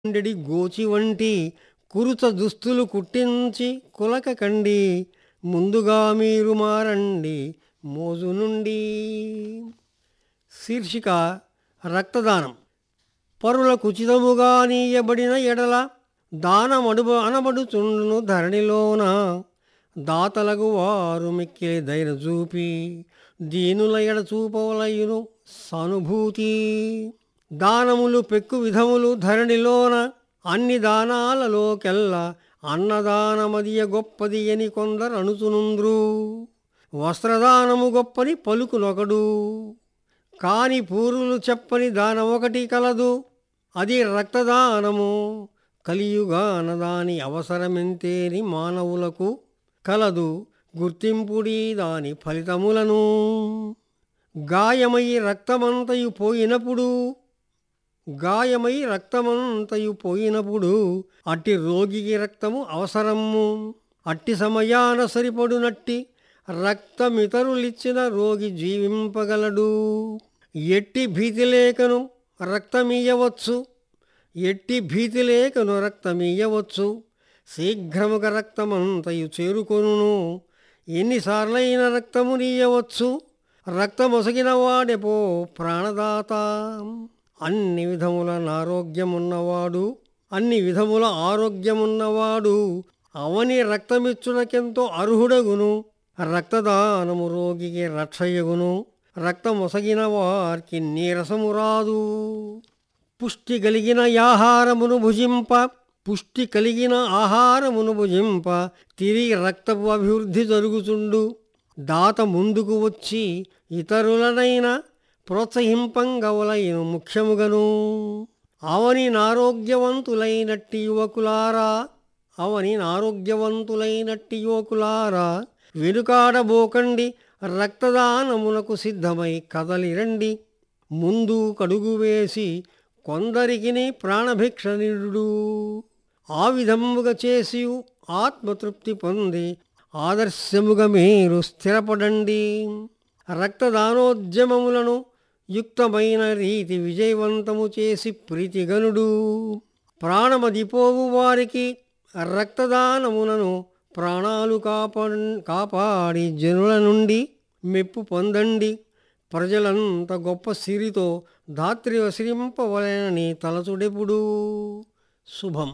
ఉండెడి గోచి వంటి కురుత దుస్తులు కుట్టించి కులక కండి ముందుగా మీరు మారండి మోజు నుండి శీర్షిక రక్తదానం పరులకు ఉచితముగా నీయబడిన ఎడల దానమడుబ అనబడుచుండును ధరణిలోన దాతలకు వారు మిక్కిలి ధైర్య చూపి దీనుల ఎడ చూపవలయును సానుభూతి దానములు పెక్కు విధములు ధరణిలోన అన్ని దానాలలోకెల్లా అన్నదానమదియ గొప్పది అని కొందరు అనుచునుంద్రు వస్త్రదానము గొప్పని పలుకునొకడు కాని పూరులు చెప్పని దానం ఒకటి కలదు అది రక్తదానము కలియుగాన దాని అవసరమెంతేని మానవులకు కలదు గుర్తింపుడి దాని ఫలితములను గాయమై రక్తమంతయు పోయినప్పుడు గాయమై రక్తమంతయు పోయినప్పుడు అట్టి రోగికి రక్తము అవసరము అట్టి సమయాన సరిపడునట్టి రక్తమితరులిచ్చిన రోగి జీవింపగలడు ఎట్టి భీతి లేకను రక్తమీయవచ్చు ఎట్టి భీతి లేకను రక్తమీయవచ్చు శీఘ్రముగా రక్తమంతయు చేరుకొనును ఎన్నిసార్లైన రక్తము నీయవచ్చు రక్తమొసగిన వాడెపో ప్రాణదాత అన్ని విధముల ఆరోగ్యమున్నవాడు అన్ని విధముల ఆరోగ్యమున్నవాడు అవని రక్తమిచ్చునకెంతో అర్హుడగును రక్తదానము రోగికి రక్షయగును రక్తమొసగిన వారికి నీరసము రాదు పుష్టి కలిగిన ఆహారమును భుజింప పుష్టి కలిగిన ఆహారమును భుజింప తిరిగి రక్తపు అభివృద్ధి జరుగుతుండు దాత ముందుకు వచ్చి ఇతరులనైనా ప్రోత్సహింపంగవలయను ముఖ్యముగను అవని నారోగ్యవంతులైనట్టి యువకులారా అవని నారోగ్యవంతులైనట్టి యువకులారా వెనుకాడబోకండి రక్తదానమునకు సిద్ధమై కదలిరండి ముందు కడుగు వేసి కొందరికిని ప్రాణభిక్ష నిడు ఆ విధముగా చేసి ఆత్మతృప్తి పొంది ఆదర్శముగా మీరు స్థిరపడండి రక్తదానోద్యమములను యుక్తమైన రీతి విజయవంతము చేసి ప్రీతిగనుడు ప్రాణమదిపోవు వారికి రక్తదానములను ప్రాణాలు కాపా కాపాడి జనుల నుండి మెప్పు పొందండి ప్రజలంత గొప్ప సిరితో ధాత్రి వసిరింపవలెనని తలచుడెప్పుడు శుభం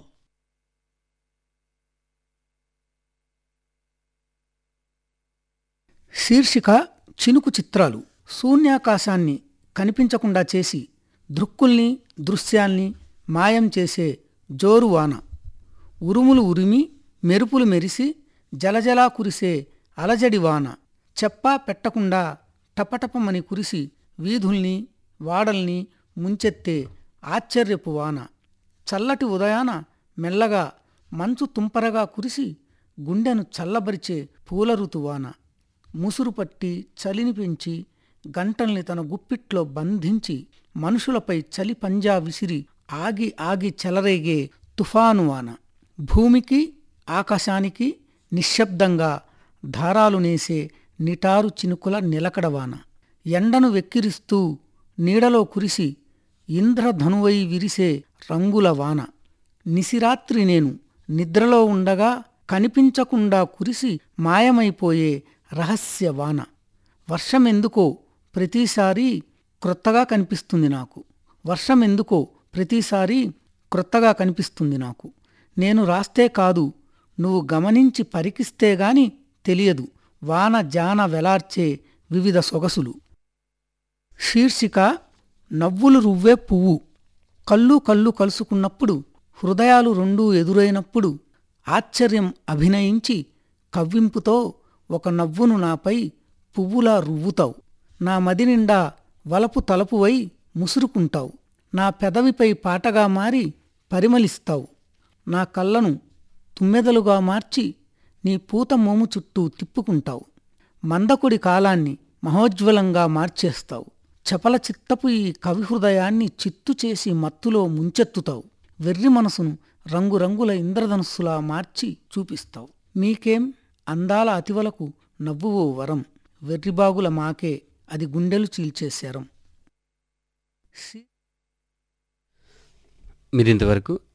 శీర్షిక చినుకు చిత్రాలు శూన్యాకాశాన్ని కనిపించకుండా చేసి దృక్కుల్ని దృశ్యాల్ని మాయం చేసే జోరు వాన ఉరుములు ఉరిమి మెరుపులు మెరిసి జలజలా కురిసే అలజడి వాన చెప్పా పెట్టకుండా టపటపమని కురిసి వీధుల్ని వాడల్ని ముంచెత్తే ఆశ్చర్యపు వాన చల్లటి ఉదయాన మెల్లగా మంచు తుంపరగా కురిసి గుండెను చల్లబరిచే పూల ఋతువాన ముసురు పట్టి చలిని పెంచి గంటల్ని తన గుప్పిట్లో బంధించి మనుషులపై చలి పంజా విసిరి ఆగి ఆగి చెలరేగే తుఫాను వాన భూమికి ఆకాశానికి నిశ్శబ్దంగా ధారాలు నేసే నిటారు చినుకుల నిలకడవాన ఎండను వెక్కిరిస్తూ నీడలో కురిసి ఇంద్రధనువై విరిసే రంగుల వాన నిసిరాత్రి నేను నిద్రలో ఉండగా కనిపించకుండా కురిసి మాయమైపోయే రహస్య వాన వర్షమెందుకో ప్రతిసారి క్రొత్తగా కనిపిస్తుంది నాకు వర్షమెందుకో ప్రతిసారి క్రొత్తగా కనిపిస్తుంది నాకు నేను రాస్తే కాదు నువ్వు గమనించి పరికిస్తే గాని తెలియదు వాన జాన వెలార్చే వివిధ సొగసులు శీర్షిక నవ్వులు రువ్వే పువ్వు కళ్ళు కళ్ళు కలుసుకున్నప్పుడు హృదయాలు రెండూ ఎదురైనప్పుడు ఆశ్చర్యం అభినయించి కవ్వింపుతో ఒక నవ్వును నాపై పువ్వులా రువ్వుతావు నా మది నిండా వలపు తలపువై ముసురుకుంటావు నా పెదవిపై పాటగా మారి పరిమళిస్తావు నా కళ్ళను తుమ్మెదలుగా మార్చి నీ పూత మోము చుట్టూ తిప్పుకుంటావు మందకుడి కాలాన్ని మహోజ్వలంగా మార్చేస్తావు చపల చిత్తపు ఈ కవి హృదయాన్ని చిత్తు చేసి మత్తులో ముంచెత్తుతావు వెర్రి మనసును రంగురంగుల ఇంద్రధనుస్సులా మార్చి చూపిస్తావు మీకేం అందాల అతివలకు నవ్వువో వరం వెర్రిబాగుల మాకే అది గుండెలు చీల్చే శరం మీరింతవరకు